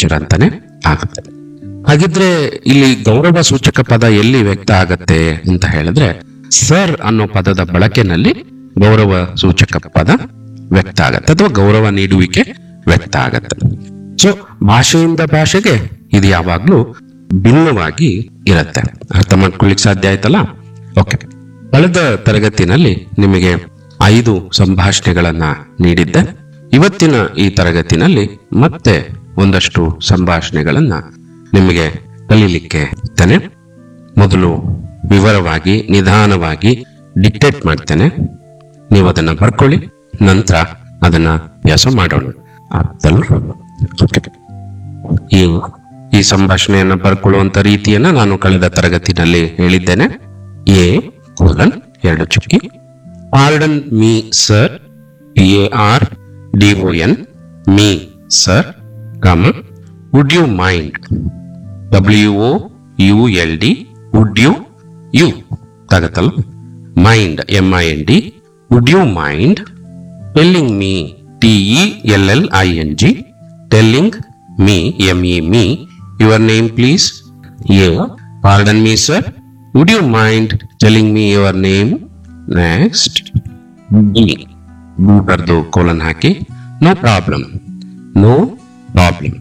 teacher ಅಂತಾನೆ ಆಗುತ್ತೆ ಹಾಗಿದ್ರೆ ಇಲ್ಲಿ ಗೌರವ ಸೂಚಕ ಪದ ಎಲ್ಲಿ ವ್ಯಕ್ತ ಆಗತ್ತೆ ಅಂತ ಹೇಳಿದ್ರೆ ಸರ್ ಅನ್ನೋ ಪದದ ಬಳಕೆನಲ್ಲಿ ಗೌರವ ಸೂಚಕ ಪದ ವ್ಯಕ್ತ ಆಗತ್ತೆ ಅಥವಾ ಗೌರವ ನೀಡುವಿಕೆ ವ್ಯಕ್ತ ಆಗತ್ತೆ ಸೊ ಭಾಷೆಯಿಂದ ಭಾಷೆಗೆ ಇದು ಯಾವಾಗ್ಲೂ ಭಿನ್ನವಾಗಿ ಇರತ್ತೆ ಅರ್ಥ ಮಾಡ್ಕೊಳ್ಳಿಕ್ ಸಾಧ್ಯ ಆಯ್ತಲ್ಲ ಓಕೆ ಕಳೆದ ತರಗತಿನಲ್ಲಿ ನಿಮಗೆ ಐದು ಸಂಭಾಷಣೆಗಳನ್ನ ನೀಡಿದ್ದೆ ಇವತ್ತಿನ ಈ ತರಗತಿನಲ್ಲಿ ಮತ್ತೆ ಒಂದಷ್ಟು ಸಂಭಾಷಣೆಗಳನ್ನ ನಿಮಗೆ ಕಲೀಲಿಕ್ಕೆ ಇದ್ದೇನೆ ಮೊದಲು ವಿವರವಾಗಿ ನಿಧಾನವಾಗಿ ಡಿಕ್ಟೇಟ್ ಮಾಡ್ತೇನೆ ನೀವು ಅದನ್ನ ಬರ್ಕೊಳ್ಳಿ ನಂತರ ಅದನ್ನ ಅಭ್ಯಾಸ ಮಾಡೋಣ ಆಗ್ತಲ್ವ ಓಕೆ ಈ ಈ ಸಂಭಾಷಣೆಯನ್ನ ಬರ್ಕೊಳ್ಳುವಂತ ರೀತಿಯನ್ನ ನಾನು ಕಳೆದ ತರಗತಿನಲ್ಲಿ ಹೇಳಿದ್ದೇನೆ ಎ ಕೋಲನ್ ಎರಡು ಚುಕ್ಕಿ pardon me sir P A R D O N me sir comma would you mind W O U L D would you you ತಾಗತ್ತಲ್ಲ mind M I N D would you mind telling me T E L L I N G telling me M E me your name please A pardon me sir would you mind telling me your name next B ಬರ್ದು colon ಹಾಕಿ no problem no problem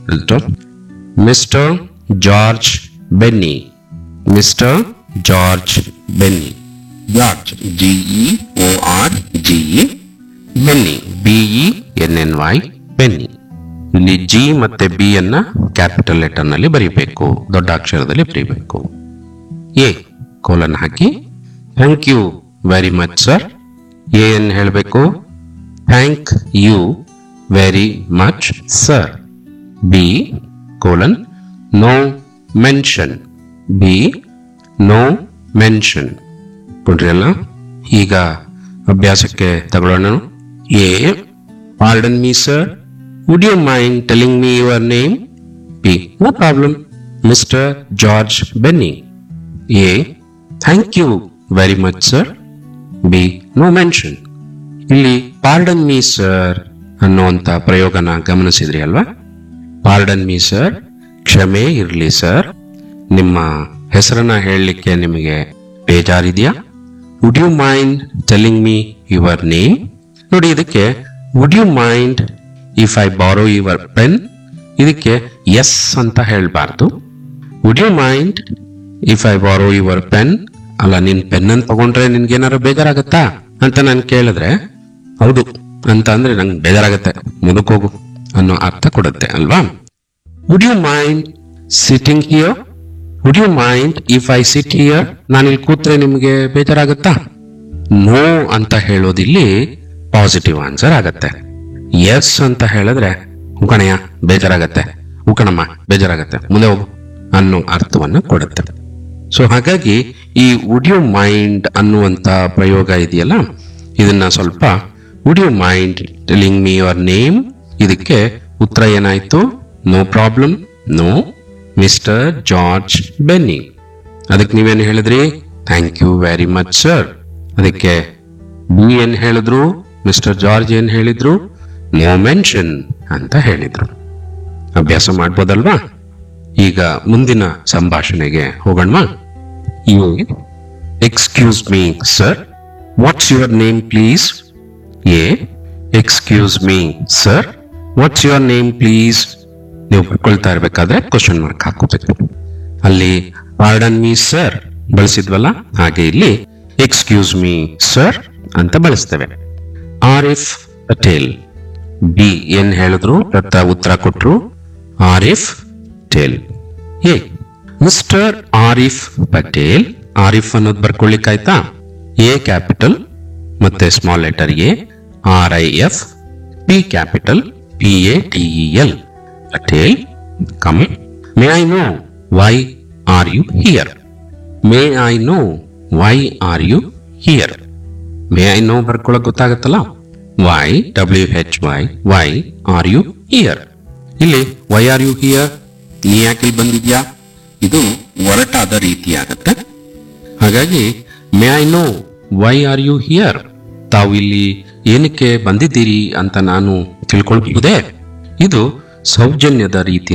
mister George Benny mister George Benny George G E O R G E Benny B E N N Y Benny ಇಲ್ಲಿ G ಮತ್ತೆ B ಅನ್ನ capital letter ನಲ್ಲಿ ಬರೀಬೇಕು ದೊಡ್ಡ ಅಕ್ಷರದಲ್ಲಿ ಬರೀಬೇಕು ಎ ಕೋಲನ್ ಹಾಕಿ thank you very much sir A ಏನ್ ಹೇಳಬೇಕು thank you very much sir B colon no mention B no mention ಕೊಡ್ರಿ ಅಲ್ಲ ಈಗ ಅಭ್ಯಾಸಕ್ಕೆ ತಗೊಳ್ಳೋಣ A pardon me sir would you mind telling me your name B no problem mister George Benny A thank you very much sir B no mention ಇಲ್ಲಿ pardon me sir ಅನ್ನುವಂತ ಪ್ರಯೋಗನ ಗಮನಿಸಿದ್ರಿ ಅಲ್ವಾ pardon me sir ಕ್ಷಮೆ ಇರ್ಲಿ sir ನಿಮ್ಮ ಹೆಸರನ್ನ ಹೇಳಲಿಕ್ಕೆ ನಿಮಗೆ ಬೇಜಾರಿದೆಯಾ would you mind telling me your name ನೋಡಿ ಇದಕ್ಕೆ would you mind if I borrow your pen ಇದಕ್ಕೆ ಎಸ್ ಅಂತ ಹೇಳಬಾರ್ದು would you mind if I borrow your pen ಅಲ್ಲ ನಿನ್ ಪೆನ್ ಅನ್ನು ತಗೊಂಡ್ರೆ ನಿನ್ಗೇನಾರು ಬೇಜಾರಾಗತ್ತಾ ಅಂತ ನಾನು ಕೇಳಿದ್ರೆ ಹೌದು ಅಂತ ಅಂದ್ರೆ ನಂಗೆ ಬೇಜಾರಾಗತ್ತೆ ಮುದುಕೋಗು ಅನ್ನೋ ಅರ್ಥ ಕೊಡುತ್ತೆ ಅಲ್ವಾ would you mind sitting here would you mind if I sit here ನಾನು ಇಲ್ಲಿ ಕೂತ್ರೆ ನಿಮಗೆ ಬೇಜಾರಾಗತ್ತಾ ನೋ ಅಂತ ಹೇಳೋದಿಲ್ಲಿ ಪಾಸಿಟಿವ್ ಆನ್ಸರ್ ಆಗತ್ತೆ ಎಸ್ ಅಂತ ಹೇಳಿದ್ರೆ ಉಕಣಯ್ಯ ಬೇಜಾರಾಗತ್ತೆ ಉಕಣಮ್ಮ ಬೇಜಾರಾಗತ್ತೆ ಮುಂದೆ ಹೋಗು ಅನ್ನೋ ಅರ್ಥವನ್ನ ಕೊಡುತ್ತೆ ಸೊ ಹಾಗಾಗಿ ಈ ವುಡ್ ಯು ಮೈಂಡ್ ಅನ್ನುವಂತ ಪ್ರಯೋಗ ಇದೆಯಲ್ಲ ಇದನ್ನ ಸ್ವಲ್ಪ would you mind telling me your name ಇದಕ್ಕೆ ಉತ್ತರ ಏನಾಯ್ತು no problem no mister George Benny ಅದಕ್ಕೆ ನೀವೇನು ಹೇಳಿದ್ರಿ thank you very much sir ಅದಕ್ಕೆ ಬಿ ಏನ್ ಹೇಳಿದ್ರು ಮಿಸ್ಟರ್ ಜಾರ್ಜ್ ಏನ್ ಹೇಳಿದ್ರು ನೋ ಮೆನ್ಷನ್ ಅಂತ ಹೇಳಿದ್ರು ಅಭ್ಯಾಸ ಮಾಡ್ಬೋದಲ್ವಾ ಈಗ ಮುಂದಿನ ಸಂಭಾಷಣೆಗೆ ಹೋಗೋಣ you excuse me sir what's your name please A excuse me sir what's your name please ನೀವು ಬರ್ಕೊಳ್ತಾ ಇರ್ಬೇಕಾದ್ರೆ ಕ್ವಶನ್ ಮಾರ್ಕ್ ಹಾಕೋಬೇಕು ಅಲ್ಲಿ ಪಾರ್ಡನ್ ಮೀ ಸರ್ ಬಳಸಿದ್ವಲ್ಲ ಹಾಗೆ ಇಲ್ಲಿ ಎಕ್ಸ್ಕ್ಯೂಸ್ ಮೀ ಸರ್ ಅಂತ ಬಳಸ್ತೇವೆ ಆರ್ ಎಫ್ ಪಟೇಲ್ ಬಿ ಏನ್ ಹೇಳಿದ್ರು ದತ್ತ ಉತ್ತರ ಕೊಟ್ರು ಆರಿಫ್ ಟೇಲ್ ಎ ಮಿಸ್ಟರ್ ಆರಿಫ್ ಪಟೇಲ್ ಆರಿಫ್ ಅನ್ನೋದು ಬರ್ಕೊಳ್ಳಿಕ್ಕಾಯ್ತಾ ಎ ಕ್ಯಾಪಿಟಲ್ ಮತ್ತೆ small letter A R I F P capital P A T L Patel come may I know why are you here may I know why are you here may I know ಬರ್ಕೊಳಕ್ ಗೊತ್ತಾಗತ್ತಲ್ಲ Y W H Y why are you here ಇಲ್ಲಿ why are you here ನೀ ಯಾಕೆ ಇಲ್ಲಿ ಬಂದಿದ್ಯಾ ಇದು ಒರಟಾದ ರೀತಿ ಆಗತ್ತೆ ಹಾಗಾಗಿ may I know why are you here ತಾವು ಇಲ್ಲಿ ಏನಕ್ಕೆ ಬಂದಿದ್ದೀರಿ ಅಂತ ನಾನು ತಿಳ್ಕೊಳ್ಬಹುದೇ ಇದು ಸೌಜನ್ಯದ ರೀತಿ